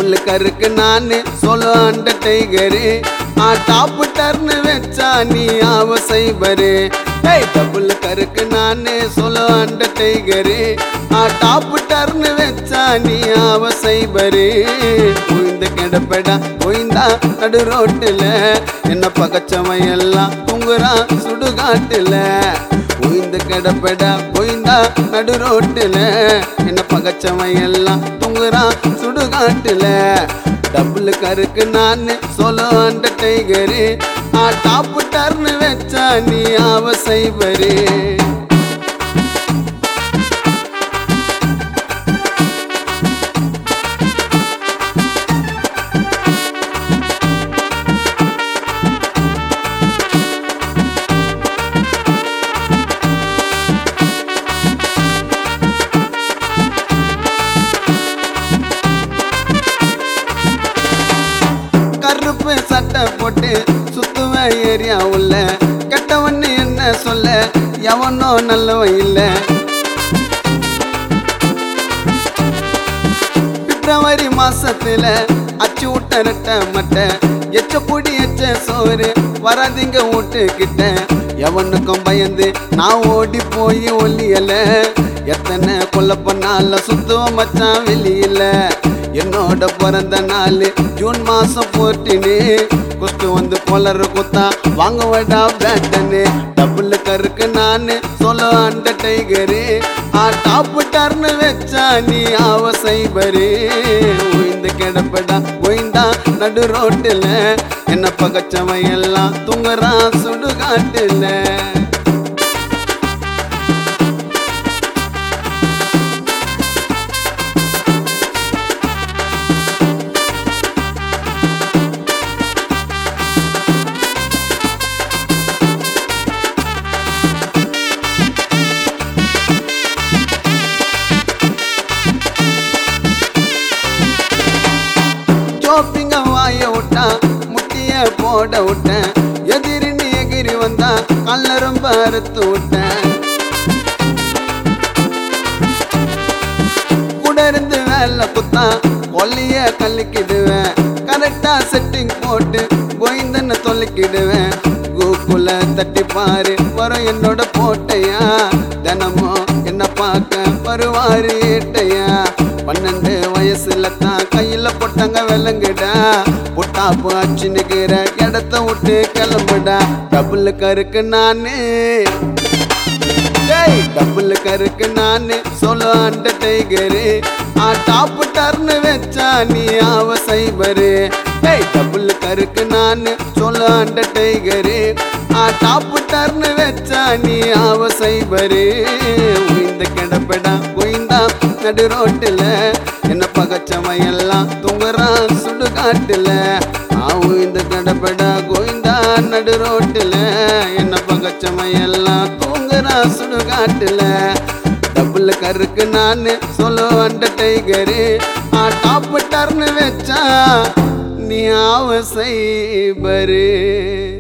double கருக்கு நானு solo அண்ட tiger ஆ top turn வச்சா நீ ஆவ சைபரு ஏய் டபுள் கருக்கு நானு சோலோ அண்ட டைகரு ஆ டாப் டர்னு வச்சா நீ ஆவ சைபரு உயிந்து கிடப்படா உயிந்தா நடு ரோட்டுல என்ன பகச்சவன் எல்லாம் தூங்குறான் சுடுகாட்டுல உயிந்து கிடப்படா உயிந்தா நடு ரோட்டுல என்ன பகச்சவன் எல்லாம் தூங்குறான் சுடுகாட்டுல டபுள் கருக்கு நானு சோலோ அண்ட டைகரு ஆ டாப் டர்னு வச்சா நீ ஆவ சைபரு கருப்பு சட்டை போட்டு சுத்துவேன் ஏரியா உள்ள கெட்டவன்னு என்ன சொல்ல எவனோ நல்லவன் இல்ல பிப்ரவரி மாசத்துல அச்சு விட்ட ரெட்ட மட்டை எச்ச பொடி எச்ச சோறு வராதிங்க வீட்டுக்கிட்ட எவனுக்கும் பயந்து நான் ஓடி போய் ஒல்லியல எத்தனை கொல்ல பண்ணால சுத்துவ மச்சான் வெளியில என்னோட பிறந்த நாள் ஜூன் மாசம் போட்டினு குஸ்து வந்து கொலரு குத்தா வாங்க வேடா பேட்டனு டபுள் கருக்கு நானு சொல்ல அண்ட டைகரு ஆ டாப் டர்னு வச்சா நீ ஆவ சைபரு உயிந்து கிடப்படா உயிந்தா நடு ரோட்டுல என்ன பகச்சவன் எல்லாம் தூங்குறான் சுடுகாட்டுல சோப்பிங்க வாய விட்டா முட்டிய போட விட்டேன் எதிரின்னு எகிரி வந்தா கல்ல ரொம்ப அறுத்து விட்டேன் கூட இருந்து வேலை குத்தா ஒல்லிய கல்லிக்கிடுவேன் கரெக்டா செட்டிங் போட்டு கோயிந்தன்னு தொல்லிக்கிடுவேன் கூக்குள்ள தட்டி பாரு வரும் என்னோட போட்டையா தினமும் என்ன பார்க்க வருவாரு ஏட்டையா பன்னெண்டு வயசுல தான் கையில போட்டாங்க விலங்குடா புட்டாப்பு அச்சு நிக்கிற இடத்த விட்டு கிளம்புடா டபுள் கருக்கு நானு டேய் டபுள் கருக்கு நானு சொல்ல அண்ட டைகரு ஆ டாப் டர்னு வச்சா நீ ஆவ சைபரு டேய் டபுள் கருக்கு நானு சொல்ல அண்ட டைகரு ஆ டாப் டர்னு வச்சா நீ ஆவ சைபரு உயிந்த கிடப்படா உயிந்தா நடு ரோட்டுல என்ன பகச்சவன் எல்லாம் தூங்குறான் சுடுகாட்டுல ஆ உயிந்த கிடப்படா கோயிந்தா நடு ரோட்டுல என்ன பகச்சவன் எல்லாம் தூங்குறான் சுடுகாட்டுல டபுள் கருக்கு நானு சொல்ல வந்த டைகரு ஆ டாப் டர்னு வச்சா நீ ஆவ சைபரு